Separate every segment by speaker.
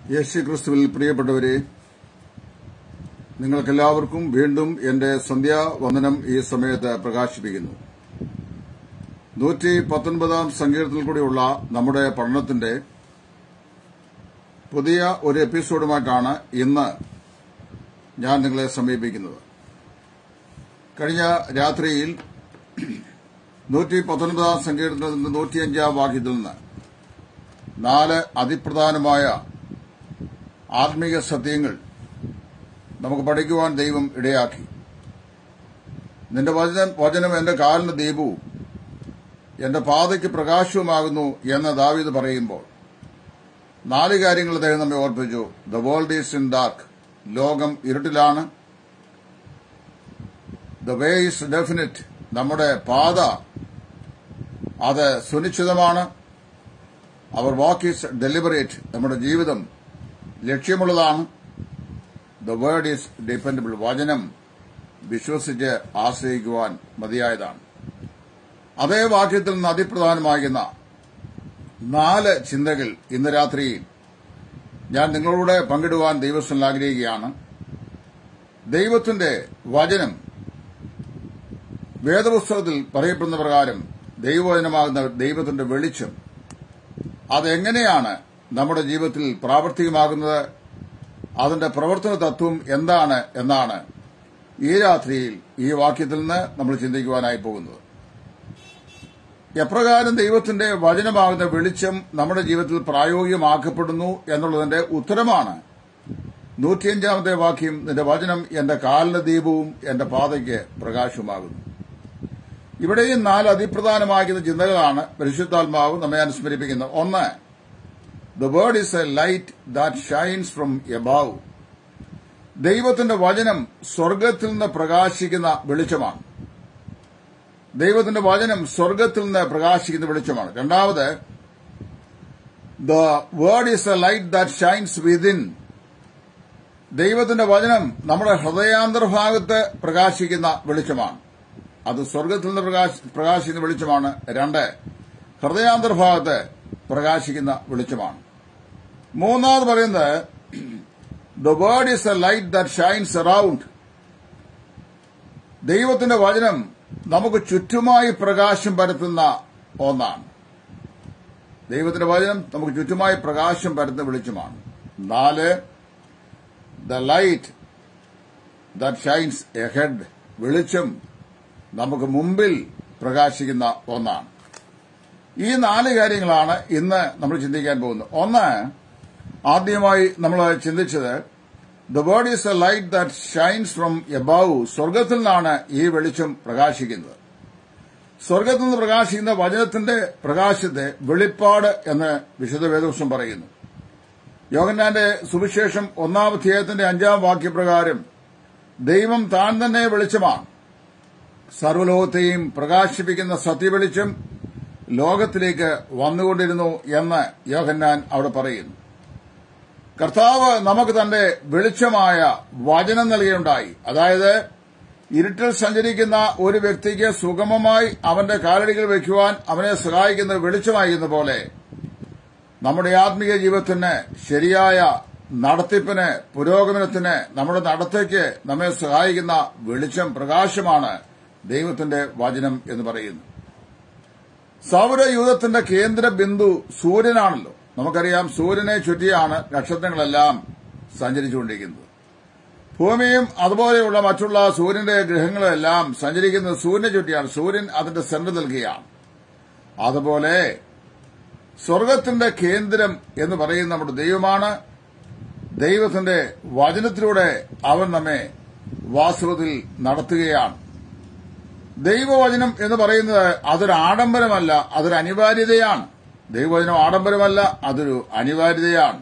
Speaker 1: യേശു ക്രിസ്തുവിൽ പ്രിയപ്പെട്ടവരെ നിങ്ങൾക്കെല്ലാവർക്കും വീണ്ടും എന്റെ സന്ധ്യാവന്ദനം ഈ സമയത്ത് പ്രകാശിപ്പിക്കുന്നു നൂറ്റി പത്തൊൻപതാം സങ്കീർത്തത്തിൽ കൂടിയുള്ള നമ്മുടെ പഠനത്തിന്റെ പുതിയ ഒരു എപ്പിസോഡുമായിട്ടാണ് ഇന്ന് ഞാൻ നിങ്ങളെ സമീപിക്കുന്നത് കഴിഞ്ഞ രാത്രിയിൽ നൂറ്റി പത്തൊൻപതാം സങ്കീർത്തനത്തിൽ നിന്ന് നൂറ്റിയഞ്ചാം വാക്യത്തിൽ നിന്ന് നാല് അതിപ്രധാനമായ ആത്മീയ സത്യങ്ങൾ നമുക്ക് പഠിക്കുവാൻ ദൈവം ഇടയാക്കി നിന്റെ വചനം വചനം എന്റെ കാലിന് ദീപവും എന്റെ പാതയ്ക്ക് പ്രകാശവുമാകുന്നു എന്ന് ദാവീദ് പറയുമ്പോൾ നാല് കാര്യങ്ങൾ അദ്ദേഹം നമ്മെ ഓർപ്പിച്ചു the world is in dark ലോകം ഇരുട്ടിലാണ് ദ വേ ഈസ് ഡെഫിനിറ്റ് നമ്മുടെ പാത അത് സുനിശ്ചിതമാണ് അവർ വാക്ക് ഈസ് ഡെലിബറേറ്റ് നമ്മുടെ ജീവിതം ലക്ഷ്യമുള്ളതാണ് ദ വേർഡ് ഈസ് ഡിപ്പെൻഡബിൾ വചനം വിശ്വസിച്ച് ആശ്രയിക്കുവാൻ മതിയായതാണ് അതേ വാക്യത്തിൽ നിന്ന് അതിപ്രധാനമാകുന്ന നാല് ചിന്തകൾ ഇന്ന് രാത്രി ഞാൻ നിങ്ങളോട് പങ്കിടുവാൻ ദൈവസ്ഥനിൽ ആഗ്രഹിക്കുകയാണ് ദൈവത്തിന്റെ വചനം വേദപുസ്തകത്തിൽ പറയപ്പെടുന്ന പ്രകാരം ദൈവവചനമാകുന്ന ദൈവത്തിന്റെ വെളിച്ചം അതെങ്ങനെയാണ് നമ്മുടെ ജീവിതത്തിൽ പ്രാവർത്തികമാകുന്നത് അതിന്റെ പ്രവർത്തന തത്വം എന്താണ് എന്നാണ് ഈ രാത്രിയിൽ ഈ വാക്യത്തിൽ നിന്ന് നമ്മൾ ചിന്തിക്കുവാനായി പോകുന്നത് എപ്രകാരം ദൈവത്തിന്റെ വചനമാകുന്ന വെളിച്ചം നമ്മുടെ ജീവിതത്തിൽ പ്രായോഗികമാക്കപ്പെടുന്നു എന്നുള്ളതിന്റെ ഉത്തരമാണ് നൂറ്റിയഞ്ചാമത്തെ വാക്യം നിന്റെ വചനം എന്റെ കാലിന് ദീപവും എന്റെ പാതയ്ക്ക് പ്രകാശവുമാകുന്നു ഇവിടെയും നാല് അതിപ്രധാനമാകുന്ന ചിന്തകളാണ് പരിശുദ്ധാത്മാവ് നമ്മെ അനുസ്മരിപ്പിക്കുന്നത് ഒന്ന് the word is a light that shines from above ദൈവത്തിന്റെ വചനം സ്വർഗത്തിൽ നിന്ന് പ്രകാശിക്കുന്ന വെളിച്ചമാണ് ദൈവത്തിന്റെ വചനം സ്വർഗത്തിൽ നിന്ന് പ്രകാശിക്കുന്ന വെളിച്ചമാണ് രണ്ടാമത് the word is a light that shines within ദൈവത്തിന്റെ വചനം നമ്മുടെ ഹൃദയാന്തർഭാഗത്ത് പ്രകാശിക്കുന്ന വെളിച്ചമാണ് അത് സ്വർഗത്തിൽ നിന്ന് പ്രകാശിക്കുന്ന വെളിച്ചമാണ് രണ്ട് ഹൃദയാന്തർഭാഗത്ത് പ്രകാശിക്കുന്ന വെളിച്ചമാണ് മൂന്നാമത് പറയുന്നത് the word is a light that shines around ദൈവത്തിന്റെ വചനം നമുക്ക് ചുറ്റുമായി പ്രകാശം പരത്തുന്ന ഒന്നാണ് ദൈവത്തിന്റെ വചനം നമുക്ക് ചുറ്റുമായി പ്രകാശം പരത്തുന്ന വെളിച്ചമാണ് നാല് the light that shines ahead വെളിച്ചം നമുക്ക് മുമ്പിൽ പ്രകാശിക്കുന്ന ഒന്നാണ് ഈ നാല് കാര്യങ്ങളാണ് ഇന്ന് നമ്മൾ ചിന്തിക്കാൻ പോകുന്നത് ഒന്ന് ആദ്യമായി നമ്മൾ ചിന്തിച്ചത് the word is a light that shines from above സ്വർഗത്തിൽ നിന്നാണ് ഈ വെളിച്ചം പ്രകാശിക്കുന്നത് സ്വർഗത്തിൽ നിന്ന് പ്രകാശിക്കുന്ന വചനത്തിന്റെ പ്രകാശത്തെ വെളിപ്പാട് എന്ന് വിശുദ്ധ വേദവസം പറയുന്നു യോഗന്നാന്റെ സുവിശേഷം ഒന്നാം അധ്യായത്തിന്റെ അഞ്ചാം വാക്യപ്രകാരം ദൈവം താൻ തന്നെ വെളിച്ചമാണ് സർവ്വലോകത്തെയും പ്രകാശിപ്പിക്കുന്ന സത്യവെളിച്ചം ലോകത്തിലേക്ക് വന്നുകൊണ്ടിരുന്നു എന്ന് യോഹന്നാൻ അവിടെ പറയുന്നു കർത്താവ് നമുക്ക് തന്റെ വെളിച്ചമായ വചനം നൽകിയുണ്ടായി അതായത് ഇരുട്ടിൽ സഞ്ചരിക്കുന്ന ഒരു വ്യക്തിക്ക് സുഗമമായി അവന്റെ കാലടികൾ വയ്ക്കുവാൻ അവനെ സഹായിക്കുന്ന വെളിച്ചമായിരുന്ന പോലെ നമ്മുടെ ആത്മീയ ജീവിതത്തിന് ശരിയായ നടത്തിപ്പിന് പുരോഗമനത്തിന് നമ്മുടെ നടത്തേക്ക് നമ്മെ സഹായിക്കുന്ന വെളിച്ചം പ്രകാശമാണ് ദൈവത്തിന്റെ വചനം എന്ന് പറയുന്നു സൗരയൂഥത്തിന്റെ കേന്ദ്ര ബിന്ദു സൂര്യനാണല്ലോ നമുക്കറിയാം സൂര്യനെ ചുറ്റിയാണ് നക്ഷത്രങ്ങളെല്ലാം സഞ്ചരിച്ചുകൊണ്ടിരിക്കുന്നത് ഭൂമിയും അതുപോലെയുള്ള മറ്റുള്ള സൂര്യന്റെ ഗ്രഹങ്ങളെല്ലാം സഞ്ചരിക്കുന്നത് സൂര്യനെ ചുറ്റിയാണ് സൂര്യൻ അതിന്റെ സെന്റർ നൽകുകയാണ് അതുപോലെ സ്വർഗത്തിന്റെ കേന്ദ്രം എന്ന് പറയുന്ന നമ്മുടെ ദൈവമാണ് ദൈവത്തിന്റെ വചനത്തിലൂടെ അവൻ നമ്മെ വാസ്തവത്തിൽ നടത്തുകയാണ് ദൈവവചനം എന്ന് പറയുന്നത് അതൊരു ആഡംബരമല്ല അതൊരു അനിവാര്യതയാണ് ദൈവവചനം ആഡംബരമല്ല അതൊരു അനിവാര്യതയാണ്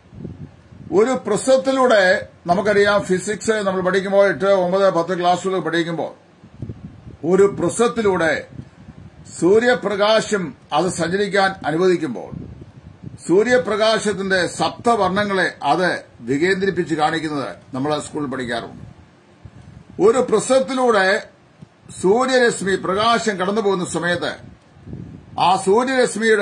Speaker 1: ഒരു പ്രസവത്തിലൂടെ നമുക്കറിയാം ഫിസിക്സ് നമ്മൾ പഠിക്കുമ്പോൾ എട്ട് ഒമ്പത് പത്ത് ക്ലാസ്സുകൾ പഠിക്കുമ്പോൾ ഒരു പ്രസവത്തിലൂടെ സൂര്യപ്രകാശം അത് സഞ്ചരിക്കാൻ അനുവദിക്കുമ്പോൾ സൂര്യപ്രകാശത്തിന്റെ സപ്തവർണ്ണങ്ങളെ അത് വികേന്ദ്രിപ്പിച്ച് കാണിക്കുന്നത് നമ്മൾ സ്കൂളിൽ പഠിക്കാറുണ്ട് ഒരു പ്രസവത്തിലൂടെ സൂര്യരശ്മി പ്രകാശം കടന്നു പോകുന്ന സമയത്ത് ആ സൂര്യരശ്മിയുടെ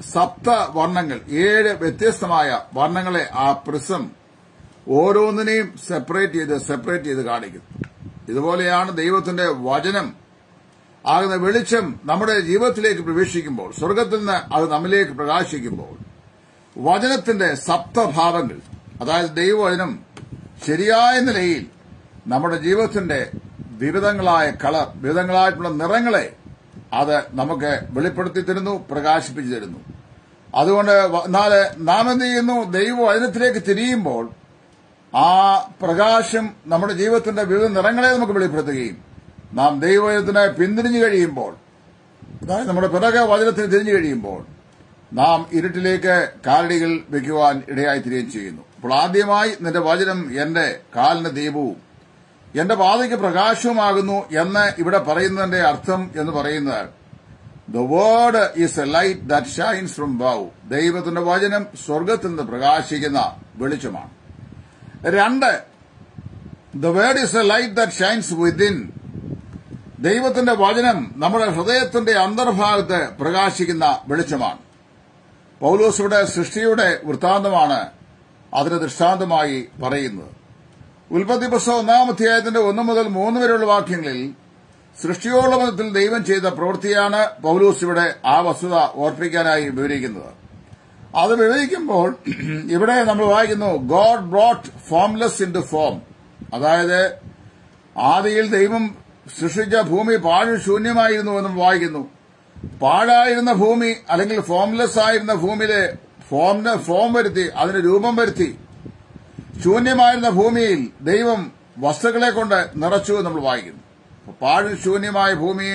Speaker 1: സപ്ത വർണ്ണങ്ങൾ ഏഴ് വ്യത്യസ്തമായ വർണ്ണങ്ങളെ ആ പ്രിസം ഓരോന്നിനെയും സെപ്പറേറ്റ് ചെയ്ത് സെപ്പറേറ്റ് ചെയ്ത് കാണിക്കുന്നു ഇതുപോലെയാണ് ദൈവത്തിന്റെ വചനം ആകുന്ന വെളിച്ചം നമ്മുടെ ജീവിതത്തിലേക്ക് പ്രവേശിക്കുമ്പോൾ സ്വർഗത്തിൽ നിന്ന് അത് നമ്മിലേക്ക് പ്രകാശിക്കുമ്പോൾ വചനത്തിന്റെ സപ്തഭാവങ്ങൾ അതായത് ദൈവവചനം ശരിയായ നിലയിൽ നമ്മുടെ ജീവിതത്തിന്റെ വിവിധങ്ങളായ കളർ വിവിധങ്ങളായിട്ടുള്ള നിറങ്ങളെ അത് നമുക്ക് വെളിപ്പെടുത്തി തരുന്നു പ്രകാശിപ്പിച്ചു തരുന്നു അതുകൊണ്ട് വ- എന്നാൽ നാം എന്ത് ചെയ്യുന്നു ദൈവവചനത്തിലേക്ക് തിരിയുമ്പോൾ ആ പ്രകാശം നമ്മുടെ ജീവിതത്തിന്റെ വിവിധ നിറങ്ങളെ നമുക്ക് വെളിപ്പെടുത്തുകയും നാം ദൈവവചനത്തിന് പിന്തിരിഞ്ഞു കഴിയുമ്പോൾ അതായത് നമ്മുടെ പിറകെ വചനത്തിന് തിരിഞ്ഞു കഴിയുമ്പോൾ നാം ഇരുട്ടിലേക്ക് കാലടികൾ വെക്കുവാൻ ഇടയായിത്തീരുകയും ചെയ്യുന്നു അപ്പോൾ ആദ്യമായി നിന്റെ വചനം എന്റെ കാലിന് ദീപവും എന്റെ പാതയ്ക്ക് പ്രകാശവുമാകുന്നു എന്ന് ഇവിടെ പറയുന്നതിന്റെ അർത്ഥം എന്ന് പറയുന്നത് the word is a light that shines from above ദൈവത്തിന്റെ വചനം സ്വർഗത്തിൽ നിന്ന് പ്രകാശിക്കുന്ന വെളിച്ചമാണ് രണ്ട് the word is a light that shines within ദൈവത്തിന്റെ വചനം നമ്മുടെ ഹൃദയത്തിന്റെ അന്തർഭാഗത്ത് പ്രകാശിക്കുന്ന വെളിച്ചമാണ് പൗലോസ് ഇവിടെ സൃഷ്ടിയുടെ വൃത്താന്തമാണ് അതിന് ദൃഷ്ടാന്തമായി പറയുന്നത് ഉൽപ്പത്തി പുസ്തകം ഒന്നാം അധ്യായത്തിന്റെ ഒന്ന് മുതൽ മൂന്ന് വരെയുള്ള വാക്യങ്ങളിൽ സൃഷ്ടിയോളം വിധത്തിൽ ദൈവം ചെയ്ത പ്രവൃത്തിയാണ് പൗലൂസ് ഇവിടെ ആ വസ്തുത ഓർപ്പിക്കാനായി വിവരിക്കുന്നത് അത് വിവരിക്കുമ്പോൾ ഇവിടെ നമ്മൾ വായിക്കുന്നു God brought formless into form അതായത് ആദിയിൽ ദൈവം സൃഷ്ടിച്ച ഭൂമി പാഴ് ശൂന്യമായിരുന്നു എന്നും വായിക്കുന്നു പാഴായിരുന്ന ഭൂമി അല്ലെങ്കിൽ ഫോംലെസ് ആയിരുന്ന ഭൂമിയിലെ ഫോമിന് ഫോം വരുത്തി അതിന് രൂപം വരുത്തി ശൂന്യമായിരുന്ന ഭൂമിയിൽ ദൈവം വസ്തുക്കളെ കൊണ്ട് നിറച്ചു എന്ന് നമ്മൾ വായിക്കുന്നു അപ്പൊ പാഴും ശൂന്യമായ ഭൂമിയെ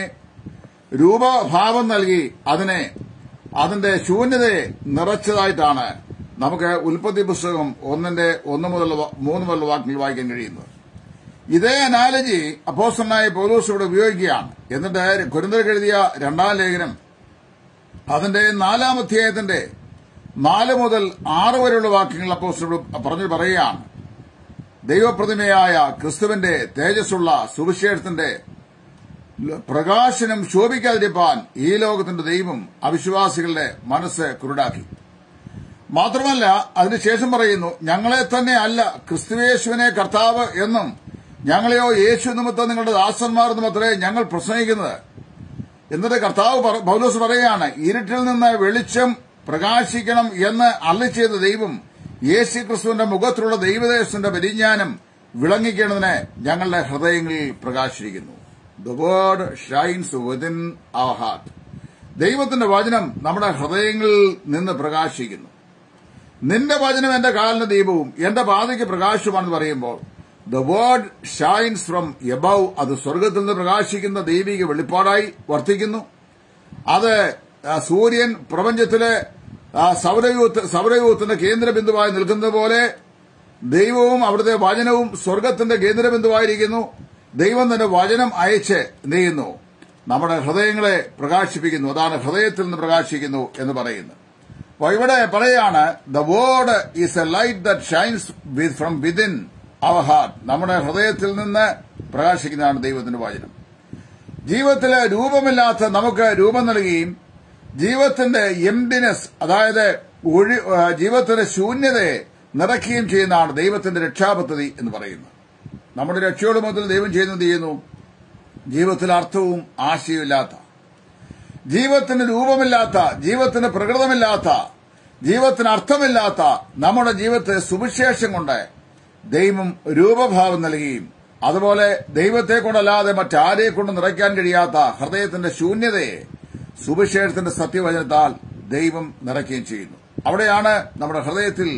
Speaker 1: രൂപഭാവം നൽകി അതിനെ അതിന്റെ ശൂന്യതയെ നിറച്ചതായിട്ടാണ് നമുക്ക് ഉൽപ്പത്തി പുസ്തകം ഒന്നിന്റെ ഒന്ന് മുതൽ മൂന്ന് മുതൽ വാക്യങ്ങൾ വായിക്കാൻ കഴിയുന്നത് ഇതേ അനാലജി അപ്പോസ്റ്റലായ പൗലോസ് ഇവിടെ ഉപയോഗിക്കുകയാണ് എന്നിട്ട് കുരുന്തർക്ക് എഴുതിയ രണ്ടാം ലേഖനം അതിന്റെ നാലാം അധ്യായത്തിന്റെ നാല് മുതൽ ആറ് വരെയുള്ള വാക്യങ്ങൾ അപ്പോസ്റ്റൽ പറഞ്ഞു പറയുകയാണ് ദൈവപ്രതിമയായ ക്രിസ്തുവിന്റെ തേജസ്സുള്ള സുവിശേഷത്തിന്റെ പ്രകാശനം ശോഭിക്കാതിരിപ്പാൻ ഈ ലോകത്തിന്റെ ദൈവം അവിശ്വാസികളുടെ മനസ്സ് കുരുടാക്കി മാത്രമല്ല അതിനുശേഷം പറയുന്നു ഞങ്ങളെ തന്നെ അല്ല ക്രിസ്തുവേശുവിനെ കർത്താവ് എന്നും ഞങ്ങളെയോ യേശു നിമിത്തം നിങ്ങളുടെ ദാസന്മാർ നിമിത്തമേ ഞങ്ങൾ പ്രസംഗിക്കുന്നത് എന്നിട്ട് കർത്താവ് പറ- പൗലോസ് പറയുകയാണ് ഇരുട്ടിൽ നിന്ന് വെളിച്ചം പ്രകാശിക്കണം എന്ന് അള്ളി ചെയ്ത ദൈവം യേശു ക്രിസ്തുവിന്റെ മുഖത്തിലുള്ള ദൈവദേശത്തിന്റെ പരിജ്ഞാനം വിളങ്ങിക്കേണ്ടതിന് ഞങ്ങളുടെ ഹൃദയങ്ങളിൽ പ്രകാശിക്കുന്നു the word shines within our heart ദൈവത്തിന്റെ വചനം നമ്മുടെ ഹൃദയങ്ങളിൽ നിന്ന് പ്രകാശിക്കുന്നു നിന്റെ വചനം എന്റെ കാലിന് ദീപവും എന്റെ പാതയ്ക്ക് പ്രകാശവുമാണെന്ന് പറയുമ്പോൾ the word shines from above അത് സ്വർഗത്തിൽ നിന്ന് പ്രകാശിക്കുന്ന ദൈവിക വെളിപ്പാടായി വർത്തിക്കുന്നു അത് ആ, സൂര്യൻ പ്രപഞ്ചത്തിലെ ആ, സൗരയൂത്ത് സൗരയൂഥത്തിന്റെ കേന്ദ്രബിന്ദുവായി നിൽക്കുന്നത് പോലെ ദൈവവും അവിടുത്തെ വചനവും സ്വർഗത്തിന്റെ കേന്ദ്രബിന്ദുവായിരിക്കുന്നു ദൈവം തന്റെ വചനം അയച്ച് എന്ത് ചെയ്യുന്നു നമ്മുടെ ഹൃദയങ്ങളെ പ്രകാശിപ്പിക്കുന്നു അതാണ് ഹൃദയത്തിൽ നിന്ന് പ്രകാശിക്കുന്നു എന്ന് പറയുന്നത് അപ്പോൾ ഇവിടെ പറയാണ് the word is a light that shines from within our heart നമ്മുടെ ഹൃദയത്തിൽ നിന്ന് പ്രകാശിക്കുന്നതാണ് ദൈവത്തിന്റെ വചനം ജീവിതത്തിലെ രൂപമില്ലാത്ത നമുക്ക് രൂപം നൽകുകയും ജീവിതത്തിന്റെ എംഡിനെസ് അതായത് ഒഴി ആ, ജീവിതത്തിന്റെ ശൂന്യതയെ നിറയ്ക്കുകയും ചെയ്യുന്നതാണ് ദൈവത്തിന്റെ രക്ഷാപദ്ധതി എന്ന് പറയുന്നത് നമ്മുടെ രക്ഷയോട് മുതൽ ദൈവം ചെയ്യുന്നത് ചെയ്യുന്നു ജീവിതത്തിൽ അർത്ഥവും ആശയമില്ലാത്ത ജീവിതത്തിന് രൂപമില്ലാത്ത ജീവിതത്തിന് പ്രകൃതമില്ലാത്ത ജീവിതത്തിന് അർത്ഥമില്ലാത്ത നമ്മുടെ ജീവിതത്തെ സുവിശേഷം കൊണ്ട് ദൈവം രൂപഭാവം നൽകുകയും അതുപോലെ ദൈവത്തെ കൊണ്ടല്ലാതെ മറ്റാരെ കൊണ്ട് നിറയ്ക്കാൻ കഴിയാത്ത ഹൃദയത്തിന്റെ ശൂന്യതയെ സുവിശേഷത്തിന്റെ സത്യവചനത്താൽ ദൈവം നിറയ്ക്കുകയും ചെയ്യുന്നു അവിടെയാണ് നമ്മുടെ ഹൃദയത്തിൽ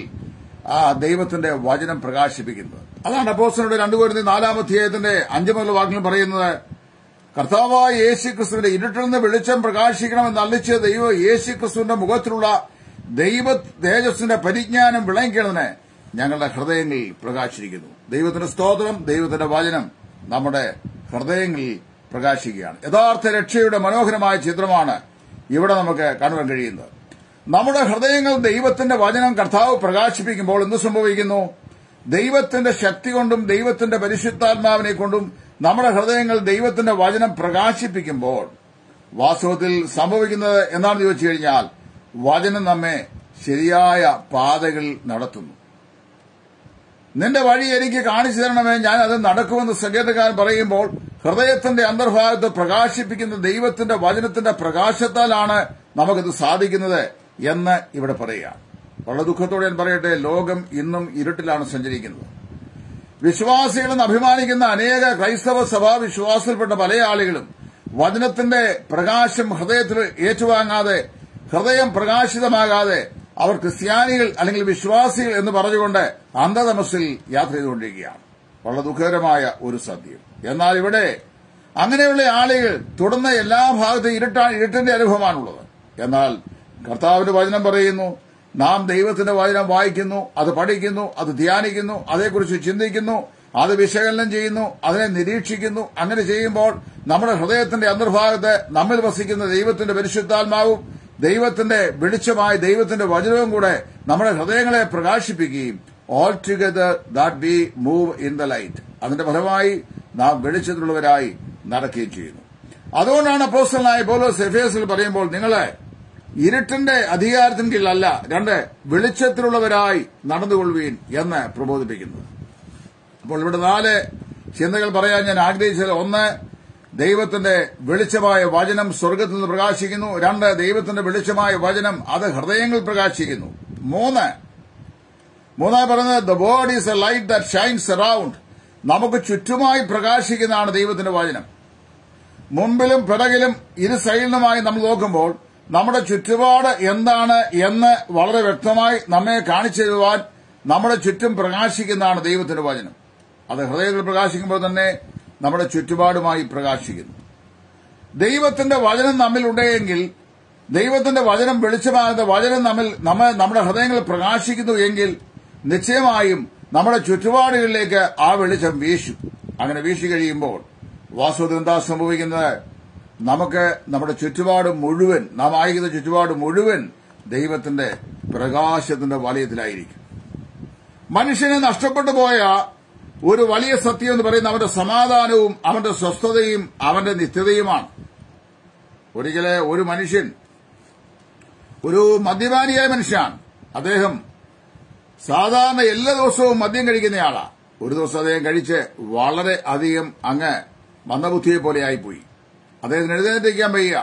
Speaker 1: ആ ദൈവത്തിന്റെ വചനം പ്രകാശിപ്പിക്കുന്നത് അതാണ് അപ്പോസ്റ്റലുടെ രണ്ടുപേരുടെ നാലാമധ്യായത്തിന്റെ അഞ്ചു മുതൽ വാക്യം പറയുന്നത് കർത്താവായ യേശു ക്രിസ്തുവിന്റെ ഇരുട്ടിൽ നിന്ന് വെളിച്ചം പ്രകാശിക്കണമെന്ന് അള്ളിച്ച ദൈവം യേശു ക്രിസ്തുവിന്റെ മുഖത്തിലുള്ള ദൈവ തേജസ്സിന്റെ പരിജ്ഞാനം വിളങ്ങിക്കണതിന് ഞങ്ങളുടെ ഹൃദയങ്ങളിൽ പ്രകാശിച്ചിരിക്കുന്നു ദൈവത്തിന്റെ സ്തോത്രം ദൈവത്തിന്റെ വചനം നമ്മുടെ ഹൃദയങ്ങളിൽ പ്രകാശിക്കുകയാണ് യഥാർത്ഥ രക്ഷയുടെ മനോഹരമായ ചിത്രമാണ് ഇവിടെ നമുക്ക് കാണുവാൻ കഴിയുന്നത് നമ്മുടെ ഹൃദയങ്ങൾ ദൈവത്തിന്റെ വചനം കർത്താവ് പ്രകാശിപ്പിക്കുമ്പോൾ എന്ത് സംഭവിക്കുന്നു ദൈവത്തിന്റെ ശക്തി കൊണ്ടും ദൈവത്തിന്റെ പരിശുദ്ധാത്മാവിനെ കൊണ്ടും നമ്മുടെ ഹൃദയങ്ങൾ ദൈവത്തിന്റെ വചനം പ്രകാശിപ്പിക്കുമ്പോൾ വാസ്തവത്തിൽ സംഭവിക്കുന്നത് എന്താണെന്ന് ചോദിച്ചു കഴിഞ്ഞാൽ വചനം നമ്മെ ശരിയായ പാതകളിൽ നടത്തുന്നു നിന്റെ വഴി എനിക്ക് കാണിച്ചു തരണമേ ഞാൻ അത് നടക്കുമെന്ന് സങ്കേതക്കാരൻ പറയുമ്പോൾ ഹൃദയത്തിന്റെ അന്തർഭാഗത്ത് പ്രകാശിപ്പിക്കുന്ന ദൈവത്തിന്റെ വചനത്തിന്റെ പ്രകാശത്താലാണ് നമുക്കത് സാധിക്കുന്നത് എന്ന് ഇവിടെ പറയുക വളരെ ദുഃഖത്തോടെ ഞാൻ പറയട്ടെ ലോകം ഇന്നും ഇരുട്ടിലാണ് സഞ്ചരിക്കുന്നത് വിശ്വാസികളെന്ന് അഭിമാനിക്കുന്ന അനേക ക്രൈസ്തവ സഭാ വിശ്വാസത്തിൽപ്പെട്ട പല ആളുകളും വചനത്തിന്റെ പ്രകാശം ഹൃദയത്തിൽ ഏറ്റുവാങ്ങാതെ ഹൃദയം പ്രകാശിതമാകാതെ അവർ ക്രിസ്ത്യാനികൾ അല്ലെങ്കിൽ വിശ്വാസികൾ എന്ന് പറഞ്ഞുകൊണ്ട് അന്ധതമസിൽ യാത്ര ചെയ്തുകൊണ്ടിരിക്കുകയാണ് വളരെ ദുഃഖകരമായ ഒരു സത്യം എന്നാൽ ഇവിടെ അങ്ങനെയുള്ള ആളുകൾ തുടർന്ന് എല്ലാ ഭാഗത്തും ഇരുട്ടാ ഇരുട്ടിന്റെ അനുഭവമാണുള്ളത് എന്നാൽ കർത്താവിന്റെ വചനം പറയുന്നു നാം ദൈവത്തിന്റെ വചനം വായിക്കുന്നു അത് പഠിക്കുന്നു അത് ധ്യാനിക്കുന്നു അതേക്കുറിച്ച് ചിന്തിക്കുന്നു അത് വിശകലനം ചെയ്യുന്നു അതിനെ നിരീക്ഷിക്കുന്നു അങ്ങനെ ചെയ്യുമ്പോൾ നമ്മുടെ ഹൃദയത്തിന്റെ അന്തർഭാഗത്ത് നമ്മിൽ വസിക്കുന്ന ദൈവത്തിന്റെ പരിശുദ്ധാത്മാവും ദൈവത്തിന്റെ വെളിച്ചമായ ദൈവത്തിന്റെ വചനവും കൂടെ നമ്മുടെ ഹൃദയങ്ങളെ പ്രകാശിപ്പിക്കുകയും all together that be move in the light അതിന്റെ ഫലമായി നാം വെളിച്ചത്തിലുള്ളവരായി നടക്കുകയും ചെയ്യുന്നു അതുകൊണ്ടാണ് അപ്പോസ്റ്റലായ പോലോസ് എഫേസിൽ പറയുമ്പോൾ നിങ്ങളെ ഇരുട്ടിന്റെ അധികാരത്തിന് കീഴിലല്ല രണ്ട് വെളിച്ചത്തിലുള്ളവരായി നടന്നുകൊള്ളുവീൻ എന്ന് പ്രബോധിപ്പിക്കുന്നത് അപ്പോൾ ഇവിടെ നാല് ചിന്തകൾ പറയാൻ ഞാൻ ആഗ്രഹിച്ചത് ഒന്ന് ദൈവത്തിന്റെ വെളിച്ചമായ വചനം സ്വർഗത്തിൽ നിന്ന് പ്രകാശിക്കുന്നു രണ്ട് ദൈവത്തിന്റെ വെളിച്ചമായ വചനം അത് ഹൃദയങ്ങളിൽ പ്രകാശിക്കുന്നു മൂന്ന് മൂന്നായി പറയുന്നത് the word is a light that shines around നമുക്ക് ചുറ്റുമായി പ്രകാശിക്കുന്നതാണ് ദൈവത്തിന്റെ വചനം മുമ്പിലും പിറകിലും ഇരു സൈഡിലുമായി നമ്മൾ നോക്കുമ്പോൾ നമ്മുടെ ചുറ്റുപാട് എന്താണ് എന്ന് വളരെ വ്യക്തമായി നമ്മെ കാണിച്ചു തരുവാൻ നമ്മുടെ ചുറ്റും പ്രകാശിക്കുന്നതാണ് ദൈവത്തിന്റെ വചനം അത് ഹൃദയത്തിൽ പ്രകാശിക്കുമ്പോൾ തന്നെ നമ്മുടെ ചുറ്റുപാടുമായി പ്രകാശിക്കുന്നു ദൈവത്തിന്റെ വചനം നമ്മിലുണ്ടെങ്കിൽ ദൈവത്തിന്റെ വചനം വെളിച്ചമാകുന്ന വചനം നമ്മിൽ നമ്മ നമ്മുടെ ഹൃദയങ്ങളിൽ പ്രകാശിക്കുന്നു എങ്കിൽ നിശ്ചയമായും നമ്മുടെ ചുറ്റുപാടുകളിലേക്ക് ആ വെളിച്ചം വീശും അങ്ങനെ വീശി കഴിയുമ്പോൾ വാസ്തവത്തിൽ എന്താ സംഭവിക്കുന്നത് നമുക്ക് നമ്മുടെ ചുറ്റുപാട് മുഴുവൻ നാം ആയിരിക്കുന്ന ചുറ്റുപാട് മുഴുവൻ ദൈവത്തിന്റെ പ്രകാശത്തിന്റെ വലയത്തിലായിരിക്കും മനുഷ്യനെ നഷ്ടപ്പെട്ടു പോയ ഒരു വലിയ സത്യം എന്ന് പറയുന്ന അവന്റെ സമാധാനവും അവന്റെ സ്വസ്ഥതയും അവന്റെ നിത്യതയുമാണ് ഒരിക്കലെ ഒരു മനുഷ്യൻ ഒരു മദ്യപാനിയായ മനുഷ്യനാണ് അദ്ദേഹം സാധാരണ എല്ലാ ദിവസവും മദ്യം കഴിക്കുന്നയാളാ ഒരു ദിവസം അദ്ദേഹം കഴിച്ച് വളരെ അധികം അങ്ങ് മന്ദബുദ്ധിയെ പോലെ ആയിപ്പോയി അദ്ദേഹത്തിന് എഴുന്നേറ്റിരിക്കാൻ വയ്യ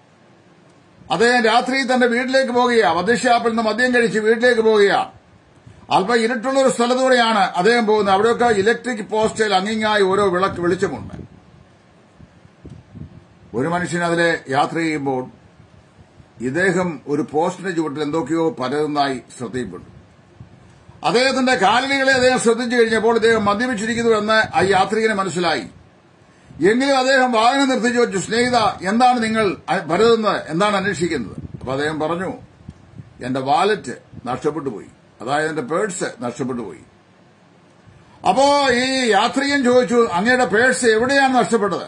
Speaker 1: അദ്ദേഹം രാത്രി തന്റെ വീട്ടിലേക്ക് പോകുകയാ മദ്യഷാപ്പിൽ നിന്ന് മദ്യം കഴിച്ച് വീട്ടിലേക്ക് പോകുകയാ അല്പം ഇരുട്ടുള്ള ഒരു സ്ഥലത്തൂടെയാണ് അദ്ദേഹം പോകുന്നത് അവിടെയൊക്കെ ഇലക്ട്രിക് പോസ്റ്റിൽ അങ്ങിങ്ങായി ഓരോ വിളക്ക് വെളിച്ചമുണ്ട് ഒരു മനുഷ്യൻ അതിലെ യാത്ര ചെയ്യുമ്പോൾ ഇദ്ദേഹം ഒരു പോസ്റ്റിന്റെ ചുവട്ടിൽ എന്തൊക്കെയോ പരതുന്നതായി ശ്രദ്ധയിൽപ്പെട്ടു അദ്ദേഹത്തിന്റെ കാലടികളെ അദ്ദേഹം ശ്രദ്ധിച്ചു കഴിഞ്ഞപ്പോൾ ഇദ്ദേഹം മദ്യപിച്ചിരിക്കുന്നു എന്ന് ആ യാത്രികന് മനസ്സിലായി എങ്കിലും അദ്ദേഹം വാഹനം നിർത്തി ചോദിച്ചു സ്നേഹിത എന്താണ് നിങ്ങൾ പരതുന്നത് എന്താണ് അന്വേഷിക്കുന്നത് അപ്പൊ അദ്ദേഹം പറഞ്ഞു എന്റെ വാലറ്റ് നഷ്ടപ്പെട്ടു പോയി അതായത് എന്റെ പേഴ്സ് നഷ്ടപ്പെട്ടു പോയി അപ്പോ ഈ യാത്രികൻ ചോദിച്ചു അങ്ങയുടെ പേഴ്സ് എവിടെയാണ് നഷ്ടപ്പെട്ടത്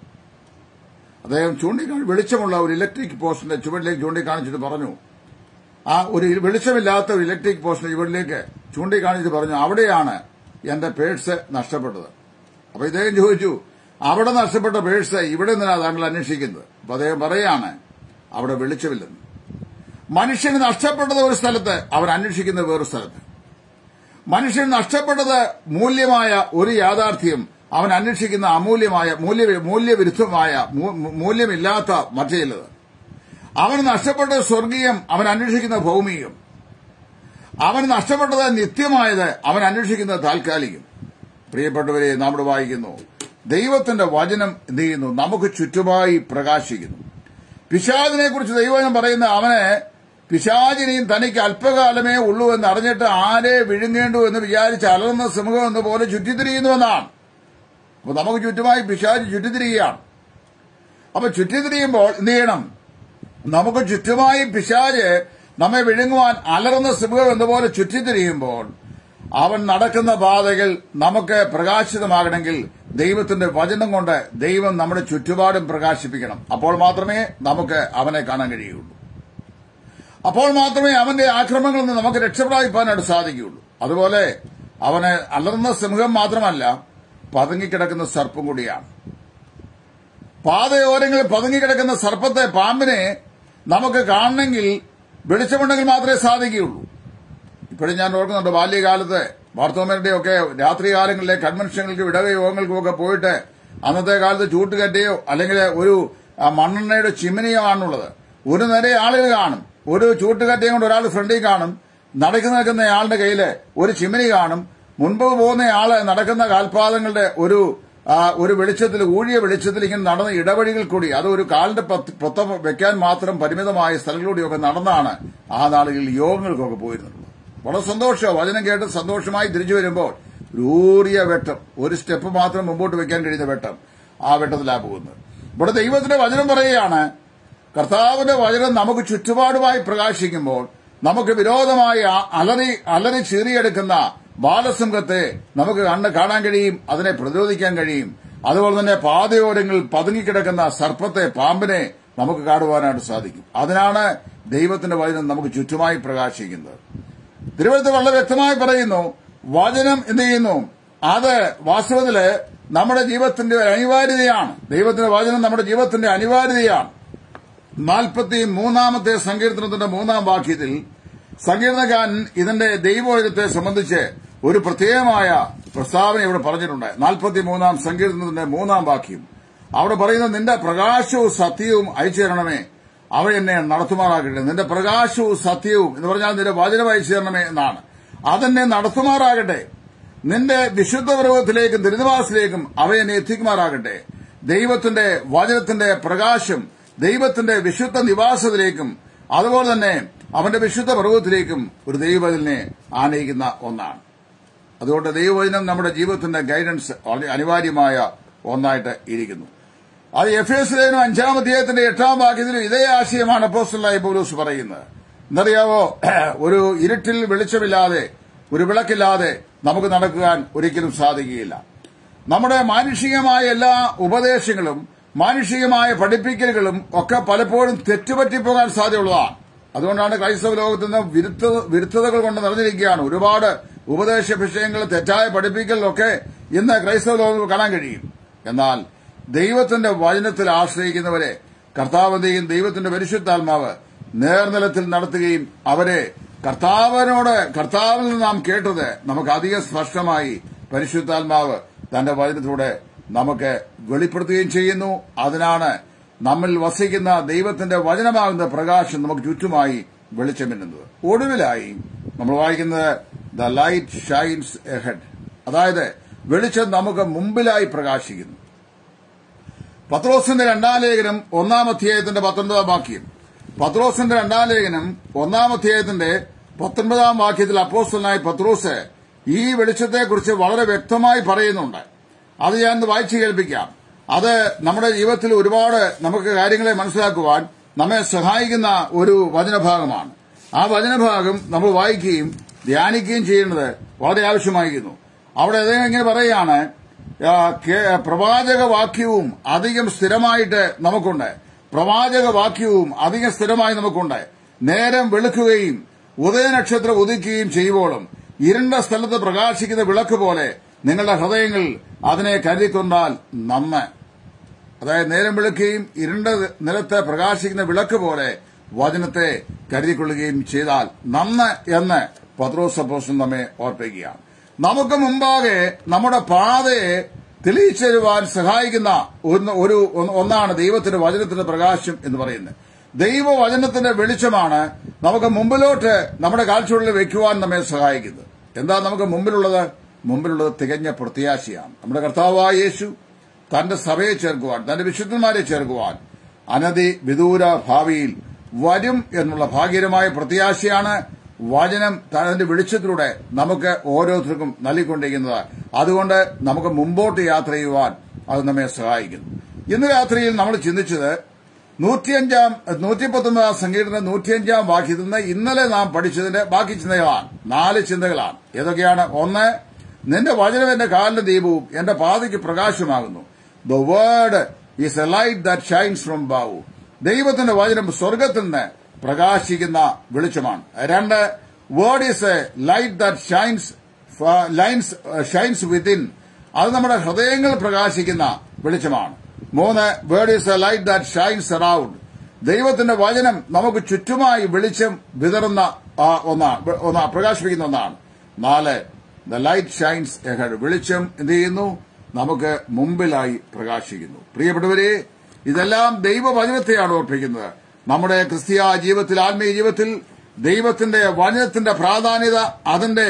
Speaker 1: അദ്ദേഹം ചൂണ്ടിക്കാണി വെളിച്ചമുള്ള ഒരു ഇലക്ട്രിക് പോസ്റ്റിന്റെ ചുവടിലേക്ക് ചൂണ്ടിക്കാണിച്ചിട്ട് പറഞ്ഞു ആ ഒരു വെളിച്ചമില്ലാത്ത ഒരു ഇലക്ട്രിക് പോസ്റ്റിന്റെ ചുവടിലേക്ക് ചൂണ്ടിക്കാണിച്ചിട്ട് പറഞ്ഞു അവിടെയാണ് എന്റെ പേഴ്സ് നഷ്ടപ്പെട്ടത് അപ്പൊ ഇദ്ദേഹം ചോദിച്ചു അവിടെ നഷ്ടപ്പെട്ട പേഴ്സ് ഇവിടെ നിന്നാണ് താങ്കൾ അന്വേഷിക്കുന്നത് അപ്പൊ അദ്ദേഹം പറയാണ് അവിടെ വെളിച്ചമില്ലെന്ന് മനുഷ്യന് നഷ്ടപ്പെട്ടത് ഒരു സ്ഥലത്ത് അവൻ അന്വേഷിക്കുന്നത് വേറൊരു സ്ഥലത്ത് മനുഷ്യന് നഷ്ടപ്പെട്ടത് മൂല്യമായ ഒരു യാഥാർത്ഥ്യം അവൻ അന്വേഷിക്കുന്ന അമൂല്യമായ മൂല്യ മൂല്യവിരുദ്ധമായ മൂല്യമില്ലാത്ത മറ്റു ചിലത് അവന് നഷ്ടപ്പെട്ടത് സ്വർഗീയം അവൻ അന്വേഷിക്കുന്ന ഭൗമികം അവന് നഷ്ടപ്പെട്ടത് നിത്യമായത് അവൻ അന്വേഷിക്കുന്നത് താൽക്കാലികം പ്രിയപ്പെട്ടവരെ നാം വായിക്കുന്നു ദൈവത്തിന്റെ വചനം എന്ത് ചെയ്യുന്നു നമുക്ക് ചുറ്റുമായി പ്രകാശിക്കുന്നു പിശാചിനെ കുറിച്ച് ദൈവം പറയുന്ന അവനെ പിശാചിനെയും തനിക്ക് അല്പകാലമേ ഉള്ളൂ എന്ന് അറിഞ്ഞിട്ട് ആരെ വിഴുങ്ങേണ്ടു എന്ന് വിചാരിച്ച് അലർന്ന സിംഹം എന്ന പോലെ ചുറ്റിത്തിരിയുന്നുവെന്നാണ് അപ്പൊ നമുക്ക് ചുറ്റുമായി പിശാജ് ചുറ്റിത്തിരിയുകയാണ് അപ്പൊ ചുറ്റിത്തിരിയുമ്പോൾ എന്ത് ചെയ്യണം നമുക്ക് ചുറ്റുമായി പിശാജ് നമ്മെ വിഴുങ്ങുവാൻ അലർന്ന സിംഹം എന്നപോലെ ചുറ്റിത്തിരിയുമ്പോൾ അവൻ നടക്കുന്ന പാതകൾ നമുക്ക് പ്രകാശിതമാകണമെങ്കിൽ ദൈവത്തിന്റെ വചനം കൊണ്ട് ദൈവം നമ്മുടെ ചുറ്റുപാടും പ്രകാശിപ്പിക്കണം അപ്പോൾ മാത്രമേ നമുക്ക് അവനെ കാണാൻ കഴിയുള്ളൂ അപ്പോൾ മാത്രമേ അവന്റെ ആക്രമണങ്ങളിൽ നിന്ന് നമുക്ക് രക്ഷപ്രാപിപ്പാനായിട്ട് സാധിക്കുകയുള്ളൂ അതുപോലെ അവന് അലർന്ന സിംഹം മാത്രമല്ല പതുങ്ങിക്കിടക്കുന്ന സർപ്പം കൂടിയാണ് പാതയോരങ്ങളിൽ പതുങ്ങിക്കിടക്കുന്ന സർപ്പത്തെ പാമ്പിനെ നമുക്ക് കാണണമെങ്കിൽ വെളിച്ചമുണ്ടെങ്കിൽ മാത്രമേ സാധിക്കുകയുള്ളൂ ഇപ്പോഴും ഞാൻ ഓർക്കുന്നുണ്ട് ബാല്യകാലത്ത് വാർത്തോമരുടെ ഒക്കെ രാത്രികാലങ്ങളിലെ കൺവെൻഷനുകൾക്കും ഇടവയോഗങ്ങൾക്കും ഒക്കെ പോയിട്ട് അന്നത്തെ കാലത്ത് ചൂട്ടുകറ്റയോ അല്ലെങ്കിൽ ഒരു ആ, മണ്ണെണ്ണയുടെ ചിമ്മിനിയോ ആണുള്ളത് ഒരു നിര ആളുകൾ കാണും ഒരു ചൂട്ടുകറ്റയും കൊണ്ട് ഒരാൾ ഫ്രണ്ടിൽ കാണും നടക്കുന്ന നിൽക്കുന്ന ആളുടെ കയ്യില് ഒരു ചിമ്മിനി കാണും മുൻപ് പോകുന്ന ആള് നടക്കുന്ന കാൽപാദങ്ങളുടെ ഒരു ആ, ഒരു വെളിച്ചത്തിൽ ഊഴിയ വെളിച്ചത്തിൽ ഇങ്ങനെ നടന്ന ഇടവഴികൾ കൂടി അത് ഒരു കാലിന്റെ പത്ത് പൊത്തം വെക്കാൻ മാത്രം പരിമിതമായ സ്ഥലങ്ങളിലൂടെയൊക്കെ നടന്നാണ് ആ നാളുകളിൽ യോഗങ്ങൾക്കൊക്കെ പോയിരുന്നത് വളരെ സന്തോഷം വചനം കേട്ട് സന്തോഷമായി തിരിച്ചു വരുമ്പോൾ ഒരു ഊറിയ വെട്ടം ഒരു സ്റ്റെപ്പ് മാത്രം മുമ്പോട്ട് വെക്കാൻ കഴിയുന്ന വെട്ടം ആ വെട്ടത്തിലാ പോകുന്നത് ഇവിടെ ദൈവത്തിന്റെ വചനം പറയുകയാണ് കർത്താവിന്റെ വചനം നമുക്ക് ചുറ്റുപാടുമായി പ്രകാശിക്കുമ്പോൾ നമുക്ക് വിരോധമായി ആ- അലറി അലറി ചീറിയെടുക്കുന്ന ബാലസിംഹത്തെ നമുക്ക് കണ്ണ് കാണാൻ കഴിയും അതിനെ പ്രതിരോധിക്കാൻ കഴിയും അതുപോലെ തന്നെ പാതയോരങ്ങളിൽ പതുങ്ങിക്കിടക്കുന്ന സർപ്പത്തെ പാമ്പിനെ നമുക്ക് കാണുവാനായിട്ട് സാധിക്കും അതിനാണ് ദൈവത്തിന്റെ വചനം നമുക്ക് ചുറ്റുമായി പ്രകാശിക്കുന്നത് തിരുവനന്തപുരത്ത് വളരെ വ്യക്തമായി പറയുന്നു വചനം എന്ത് ചെയ്യുന്നു അത് വാസ്തവത്തില് നമ്മുടെ ജീവിതത്തിന്റെ ഒരു അനിവാര്യതയാണ് ദൈവത്തിന്റെ വചനം നമ്മുടെ ജീവിതത്തിന്റെ അനിവാര്യതയാണ് നാൽപ്പത്തി മൂന്നാമത്തെ സങ്കീർത്തനത്തിന്റെ മൂന്നാം വാക്യത്തിൽ സങ്കീർത്തനകാരൻ ഇതിന്റെ ദൈവവചനത്തെ സംബന്ധിച്ച് ഒരു പ്രത്യേകമായ പ്രസ്താവന ഇവിടെ പറഞ്ഞിട്ടുണ്ട് നാൽപ്പത്തി മൂന്നാം സങ്കീർത്തനത്തിന്റെ മൂന്നാം വാക്യം അവിടെ പറയുന്നത് നിന്റെ പ്രകാശവും സത്യവും അയച്ചു തരണമേ അവ എന്നെ നടത്തുമാറാകട്ടെ നിന്റെ പ്രകാശവും സത്യവും എന്ന് പറഞ്ഞാൽ നിന്റെ വചനം അയച്ചു തരണമേ എന്നാണ് അതെന്നെ നടത്തുമാറാകട്ടെ നിന്റെ വിശുദ്ധ പർവ്വതത്തിലേക്കും തിരുനിവാസിലേക്കും അവ എന്നെ എത്തിക്കുമാറാകട്ടെ ദൈവത്തിന്റെ വചനത്തിന്റെ പ്രകാശം ദൈവത്തിന്റെ വിശുദ്ധ നിവാസത്തിലേക്കും അതുപോലെ തന്നെ അവന്റെ വിശുദ്ധ പർവ്വതത്തിലേക്കും ഒരു ദൈവത്തിനെ ആനയിക്കുന്ന ഒന്നാണ് അതുകൊണ്ട് ദൈവവചനം നമ്മുടെ ജീവിതത്തിന്റെ ഗൈഡൻസ് വളരെ അനിവാര്യമായ ഒന്നായിട്ട് ഇരിക്കുന്നു അത് എഫ് എസ് ലേനും അഞ്ചാം അധ്യായത്തിന്റെ എട്ടാം വാക്യത്തിലും ഇതേ ആശയമാണ് അപ്പോസ്റ്റലായി പൗലോസ് പറയുന്നത് എന്നറിയാവോ ഒരു ഇരുട്ടിൽ വെളിച്ചമില്ലാതെ ഒരു വിളക്കില്ലാതെ നമുക്ക് നടക്കുവാൻ ഒരിക്കലും സാധിക്കുകയില്ല നമ്മുടെ മാനുഷികമായ എല്ലാ ഉപദേശങ്ങളും മാനുഷികമായ പഠിപ്പിക്കലുകളും ഒക്കെ പലപ്പോഴും തെറ്റുപറ്റിപ്പോകാൻ സാധ്യതയുള്ളതാണ് അതുകൊണ്ടാണ് ക്രൈസ്തവ ലോകത്ത് നിന്ന് വിരുദ്ധ വിരുദ്ധതകൾ കൊണ്ട് നിറഞ്ഞിരിക്കുകയാണ് ഒരുപാട് ഉപദേശ വിഷയങ്ങൾ തെറ്റായ പഠിപ്പിക്കലൊക്കെ ഇന്ന് ക്രൈസ്തവ ലോകത്തിൽ കാണാൻ കഴിയും എന്നാൽ ദൈവത്തിന്റെ വചനത്തിൽ ആശ്രയിക്കുന്നവരെ കർത്താവിന്റെയും ദൈവത്തിന്റെ പരിശുദ്ധാത്മാവ് നേർനിലത്തിൽ നടത്തുകയും അവരെ കർത്താവിനോട് കർത്താവിൽ നിന്ന് നാം കേട്ടത് നമുക്ക് അധികം സ്പഷ്ടമായി പരിശുദ്ധാത്മാവ് തന്റെ വചനത്തിലൂടെ നമുക്ക് വെളിപ്പെടുത്തുകയും ചെയ്യുന്നു അതിനാണ് നമ്മിൽ വസിക്കുന്ന ദൈവത്തിന്റെ വചനമാകുന്ന പ്രകാശം നമുക്ക് ചുറ്റുമായി വെളിച്ചമിന്നുന്നത് ഒടുവിലായി നമ്മൾ വായിക്കുന്നത് ദ ലൈറ്റ് ഷൈൻസ് എഹെഡ് അതായത് വെളിച്ചം നമുക്ക് മുമ്പിലായി പ്രകാശിക്കുന്നു പത്രോസിന്റെ രണ്ടാം ലേഖനം ഒന്നാം അധ്യായത്തിന്റെ പത്തൊൻപതാം വാക്യം പത്രോസിന്റെ രണ്ടാം ലേഖനം ഒന്നാം അധ്യായത്തിന്റെ പത്തൊൻപതാം വാക്യത്തിൽ അപ്പോസ്റ്റലായ പത്രോസ് ഈ വെളിച്ചത്തെക്കുറിച്ച് വളരെ വ്യക്തമായി പറയുന്നുണ്ട് അത് ഞാൻ ഒന്ന് വായിച്ചു കേൾപ്പിക്കാം അത് നമ്മുടെ ജീവിതത്തിൽ ഒരുപാട് നമുക്ക് കാര്യങ്ങളെ മനസ്സിലാക്കുവാൻ നമ്മെ സഹായിക്കുന്ന ഒരു വചനഭാഗമാണ് ആ വചനഭാഗം നമ്മൾ വായിക്കുകയും ധ്യാനിക്കുകയും ചെയ്യുന്നത് വളരെ ആവശ്യമായിരിക്കുന്നു അവിടെ അദ്ദേഹം ഇങ്ങനെ പറയുകയാണ് ആ, കേ- പ്രവാചക വാക്യവും അധികം സ്ഥിരമായിട്ട് നമുക്കുണ്ട് പ്രവാചക വാക്യവും അധികം സ്ഥിരമായി നമുക്കുണ്ട് നേരം വെളുക്കുകയും ഉദയനക്ഷത്രം ഉദിക്കുകയും ചെയ്യുമ്പോഴും ഇരുണ്ട സ്ഥലത്ത് പ്രകാശിക്കുന്ന വിളക്ക് പോലെ നിങ്ങളുടെ ഹൃദയങ്ങൾ അതിനെ കരുതിക്കൊണ്ടാൽ നന്ന് അതായത് നേരം വെളുക്കുകയും ഇരുണ്ട നിലത്ത് പ്രകാശിക്കുന്ന വിളക്ക് പോലെ വചനത്തെ കരുതിക്കൊള്ളുകയും ചെയ്താൽ നന്ന് എന്ന് പത്രോസ് അപ്പോസ്റ്റലൻ നമ്മെ ഓർപ്പിക്കുകയാണ് നമുക്ക് മുമ്പാകെ നമ്മുടെ പാതയെ തെളിയിച്ചു തരുവാൻ സഹായിക്കുന്ന ഒന്ന് ഒരു ഒന്ന് ഒന്നാണ് ദൈവത്തിന്റെ വചനത്തിന്റെ പ്രകാശം എന്ന് പറയുന്നത് ദൈവവചനത്തിന്റെ വെളിച്ചമാണ് നമുക്ക് മുമ്പിലോട്ട് നമ്മുടെ കാഴ്ചകളിൽ വെക്കുവാൻ നമ്മെ സഹായിക്കുന്നത് എന്താ നമുക്ക് മുമ്പിലുള്ളത് മുമ്പിലുള്ളത് തികഞ്ഞ പ്രത്യാശയാണ് നമ്മുടെ കർത്താവായ യേശു തന്റെ സഭയെ ചേർക്കുവാൻ തന്റെ വിശുദ്ധന്മാരെ ചേർക്കുവാൻ അനധി വിദൂര ഭാവിയിൽ വരും എന്നുള്ള ഭാഗ്യകരമായ പ്രത്യാശയാണ് വചനം അതിന്റെ വെളിച്ചത്തിലൂടെ നമുക്ക് ഓരോരുത്തർക്കും നൽകിക്കൊണ്ടിരിക്കുന്നത് അതുകൊണ്ട് നമുക്ക് മുമ്പോട്ട് യാത്ര ചെയ്യുവാൻ അത് നമ്മെ സഹായിക്കുന്നു ഇന്ന് രാത്രിയിൽ നമ്മൾ ചിന്തിച്ചത് നൂറ്റിയഞ്ചാം നൂറ്റി പത്തൊമ്പതാം സംഗീതത്തിന്റെ നൂറ്റിയഞ്ചാം വാക്യത്തിൽ നിന്ന് ഇന്നലെ നാം പഠിച്ചതിന്റെ ബാക്കി ചിന്തകളാണ് നാല് ചിന്തകളാണ് ഏതൊക്കെയാണ് ഒന്ന് നിന്റെ വചനം എന്റെ കാലിന്റെ ദീപവും എന്റെ പാതയ്ക്ക് പ്രകാശമാകുന്നു the word is a light that shines from above ദൈവത്തിന്റെ വചനം സ്വർഗത്തിൽ നിന്ന് പ്രകാശിക്കുന്ന വെളിച്ചമാണ് രണ്ട് word is a light that shines lines shines within അത് നമ്മുടെ ഹൃദയങ്ങൾ പ്രകാശിക്കുന്ന വെളിച്ചമാണ് മൂന്ന് word is a light that shines around ദൈവത്തിന്റെ വചനം നമുക്ക് ചുറ്റുമായി വെളിച്ചം വിതറുന്ന ആ, ഒന്നാണ് ഒന്നാ പ്രകാശിപ്പിക്കുന്ന ഒന്നാണ് നാല് ദ ലൈറ്റ് ഷൈൻസ് എഹഡ് വെളിച്ചം എന്ത് ചെയ്യുന്നു നമുക്ക് മുമ്പിലായി പ്രകാശിക്കുന്നു പ്രിയപ്പെട്ടവരെ ഇതെല്ലാം ദൈവവചനത്തെയാണ് ഓർപ്പിക്കുന്നത് നമ്മുടെ ക്രിസ്തീയ ജീവിതത്തിൽ ആത്മീയ ജീവിതത്തിൽ ദൈവത്തിന്റെ വചനത്തിന്റെ പ്രാധാന്യത അതിന്റെ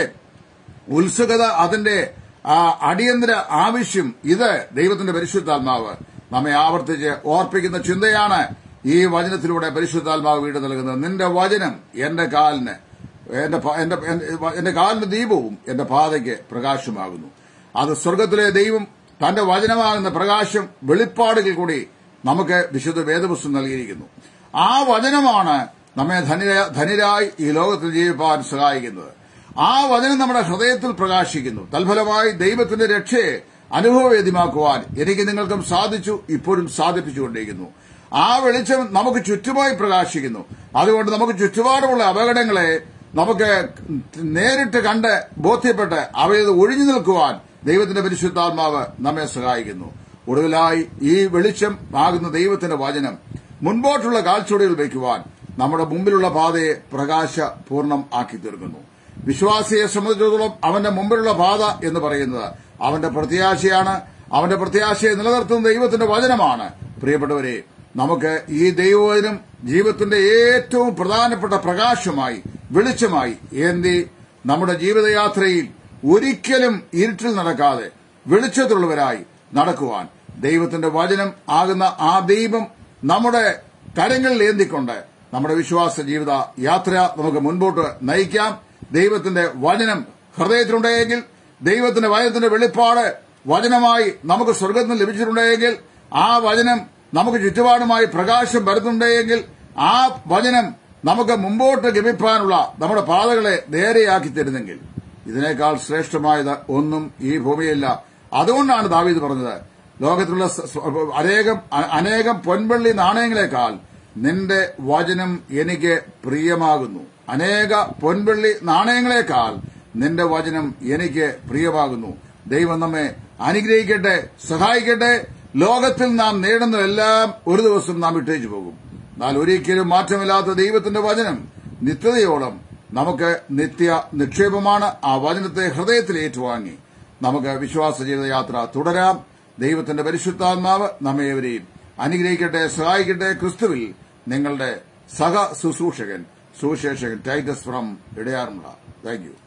Speaker 1: ഉത്സുകത അതിന്റെ ആ, അടിയന്തര ആവശ്യം ഇത് ദൈവത്തിന്റെ പരിശുദ്ധാത്മാവ് നമ്മെ ആവർത്തിച്ച് ഓർപ്പിക്കുന്ന ചിന്തയാണ് ഈ വചനത്തിലൂടെ പരിശുദ്ധാത്മാവ് വീട് നൽകുന്നത് നിന്റെ വചനം എന്റെ കാലിന് എന്റെ പ- എന്റെ എന്റെ- എന്റെ കാലിന് ദീപവും എന്റെ പാതയ്ക്ക് പ്രകാശമാകുന്നു അത് സ്വർഗത്തിലെ ദൈവം തന്റെ വചനമാകുന്ന പ്രകാശം വെളിപ്പാടുകൾ കൂടി നമുക്ക് വിശുദ്ധ വേദപുസ്തകം നൽകിയിരിക്കുന്നു ആ വചനമാണ് നമ്മെ ധനിര- ധനിരായി ഈ ലോകത്തിൽ ജീവിപ്പാൻ സഹായിക്കുന്നത് ആ വചനം നമ്മുടെ ഹൃദയത്തിൽ പ്രകാശിക്കുന്നു തൽഫലമായി ദൈവത്തിന്റെ രക്ഷയെ അനുഭവവേദ്യമാക്കുവാൻ എനിക്ക് നിങ്ങൾക്കും സാധിച്ചു ഇപ്പോഴും സാധിപ്പിച്ചുകൊണ്ടിരിക്കുന്നു ആ വെളിച്ചം നമുക്ക് ചുറ്റുമായി പ്രകാശിക്കുന്നു അതുകൊണ്ട് നമുക്ക് ചുറ്റുപാടുമുള്ള അപകടങ്ങളെ നമുക്ക് നേരിട്ട് കണ്ട് ബോധ്യപ്പെട്ട് അവയിൽ നിന്ന് ഒഴിഞ്ഞു നിൽക്കുവാൻ ദൈവത്തിന്റെ പരിശുദ്ധാത്മാവ് നമ്മെ സഹായിക്കുന്നു ഒടുവിലായി ഈ വെളിച്ചം ആകുന്ന ദൈവത്തിന്റെ വചനം മുൻപോട്ടുള്ള കാൽച്ചുവടുകൾ വയ്ക്കുവാൻ നമ്മുടെ മുമ്പിലുള്ള പാതയെ പ്രകാശപൂർണം ആക്കി തീർക്കുന്നു വിശ്വാസിയെ സംബന്ധിച്ചിടത്തോളം അവന്റെ മുമ്പിലുള്ള പാത എന്ന് പറയുന്നത് അവന്റെ പ്രത്യാശയാണ് അവന്റെ പ്രത്യാശയെ നിലനിർത്തുന്ന ദൈവത്തിന്റെ വചനമാണ് പ്രിയപ്പെട്ടവരെ നമുക്ക് ഈ ദൈവവചനം ജീവിതത്തിന്റെ ഏറ്റവും പ്രധാനപ്പെട്ട പ്രകാശമായി വെളിച്ചമായി എന്തി നമ്മുടെ ജീവിതയാത്രയിൽ ഒരിക്കലും ഇരുട്ടിൽ നടക്കാതെ വെളിച്ചത്തുള്ളവരായി നടക്കുവാൻ ദൈവത്തിന്റെ വചനം ആകുന്ന ആ ദൈവം നമ്മുടെ കരങ്ങളിൽ ഏന്തിക്കൊണ്ട് നമ്മുടെ വിശ്വാസ ജീവിത യാത്ര നമുക്ക് മുൻപോട്ട് നയിക്കാം ദൈവത്തിന്റെ വചനം ഹൃദയത്തിലുണ്ടെങ്കിൽ ദൈവത്തിന്റെ വചനത്തിന്റെ വെളിപ്പാട് വചനമായി നമുക്ക് സ്വർഗത്തിൽ നിന്ന് ലഭിച്ചിട്ടുണ്ടെങ്കിൽ ആ വചനം നമുക്ക് ചുറ്റുപാടുമായി പ്രകാശം വരുന്നുണ്ടെങ്കിൽ ആ വചനം നമുക്ക് മുമ്പോട്ട് ഗമിപ്പാനുള്ള നമ്മുടെ പാതകളെ നേരെയാക്കി തരുന്നെങ്കിൽ ഇതിനേക്കാൾ ശ്രേഷ്ഠമായത് ഒന്നും ഈ ഭൂമിയില്ല അതുകൊണ്ടാണ് ദാവീദ് പറഞ്ഞത് ലോകത്തിലുള്ള സ- സ- അനേകം അ- അനേകം പൊൻവെള്ളി നാണയങ്ങളെക്കാൾ നിന്റെ വചനം എനിക്ക് പ്രിയമാകുന്നു അനേക പൊൻവെള്ളി നാണയങ്ങളെക്കാൾ നിന്റെ വചനം എനിക്ക് പ്രിയമാകുന്നു ദൈവം നമ്മെ അനുഗ്രഹിക്കട്ടെ സഹായിക്കട്ടെ ലോകത്തിൽ നാം നേടുന്നതെല്ലാം ഒരു ദിവസം നാം ഇട്ടേച്ചു പോകും എന്നാൽ ഒരിക്കലും മാറ്റമില്ലാത്ത ദൈവത്തിന്റെ വചനം നിത്യതയോളം നമുക്ക് നിത്യ നിക്ഷേപമാണ് ആ വചനത്തെ ഹൃദയത്തിൽ ഏറ്റുവാങ്ങി നമുക്ക് വിശ്വാസ ജീവിതയാത്ര തുടരാം ദൈവത്തിന്റെ പരിശുദ്ധാത്മാവ് നമ്മേവരെയും അനുഗ്രഹിക്കട്ടെ സഹായിക്കട്ടെ ക്രിസ്തുവിൽ നിങ്ങളുടെ സഹ ശുശ്രൂഷകൻ സുവിശേഷകൻ ടൈറ്റസ് ഫ്രം ഇടയാറുമുള്ള താങ്ക് യു